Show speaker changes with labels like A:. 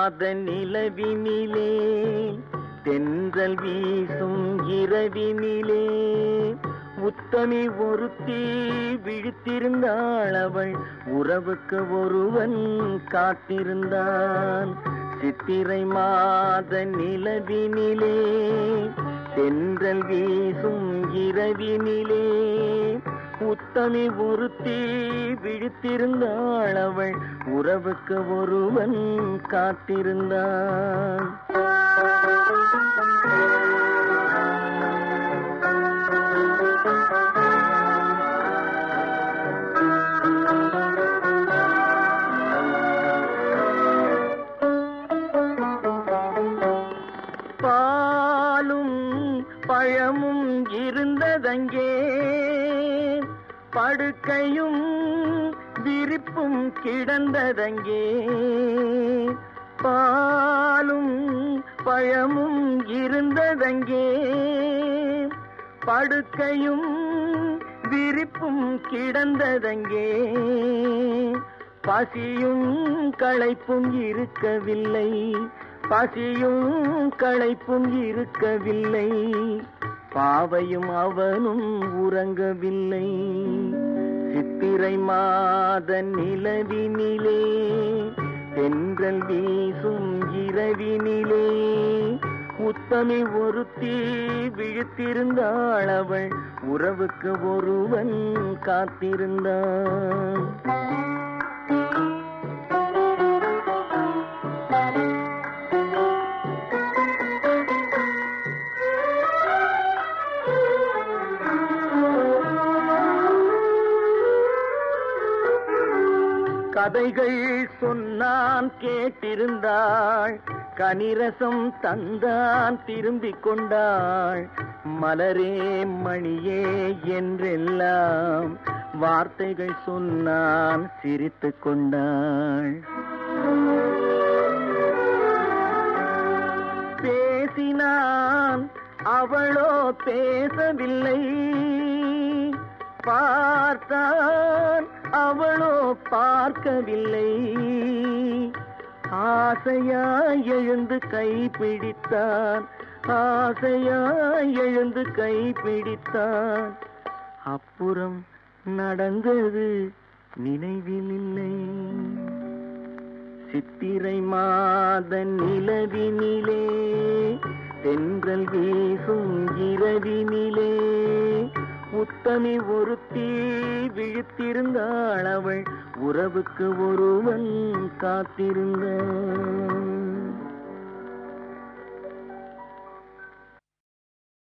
A: மாத நிலவினிலே தென்றல் வீசும் இரவினிலே உத்தமி ஒருத்தி விழித்திருந்தாள் அவள் உறவுக்கு ஒருவன் காத்திருந்தான் சித்திரை மாத நிலவினிலே தென்றல் வீசும் இரவினிலே உத்தமி ஒருத்தி விழித்திருந்தாள் அவள் உறவுக்கு ஒருவன் காத்திருந்தான் பாலும் பழமும் இருந்ததங்கே படுக்கையும் விரிப்பும் கிடந்ததங்கே பாலும் பழமும் இருந்ததங்கே படுக்கையும் விரிப்பும் கிடந்ததங்கே பசியும் களைப்பும் இருக்கவில்லை பசியும் களைப்பும் இருக்கவில்லை பாவையும் அவனும் உறங்கவில்லை சித்திரை மாத நிலவினிலே தென்றல் வீசும் இரவினிலே உத்தமி ஒருத்தி விழித்திருந்தாள் அவள் உறவுக்கு ஒருவன் காத்திருந்தான் கதைகள் சொன்னான் கேட்டிருந்தாள் கனிரசம் தந்தான் திரும்பிக் கொண்டாள் மலரே மணியே என்றெல்லாம் வார்த்தைகள் சொன்னான் சிரித்துக் கொண்டாள் பேசினான் அவளோ பேசவில்லை பார்த்தான் அவளோ பார்க்கவில்லை ஆசையாய் எழுந்து கை பிடித்தான் ஆசையாய் எழுந்து கை பிடித்தான் அப்புறம் நடந்தது நினைவில் இல்லை சித்திரை மாத நிலவினிலே தென்றல் வீசும் இரவினிலே உத்தமி ஒருத்தி விழித்திருந்தாள் அவள் உறவுக்கு ஒருவன் காத்திருந்தான்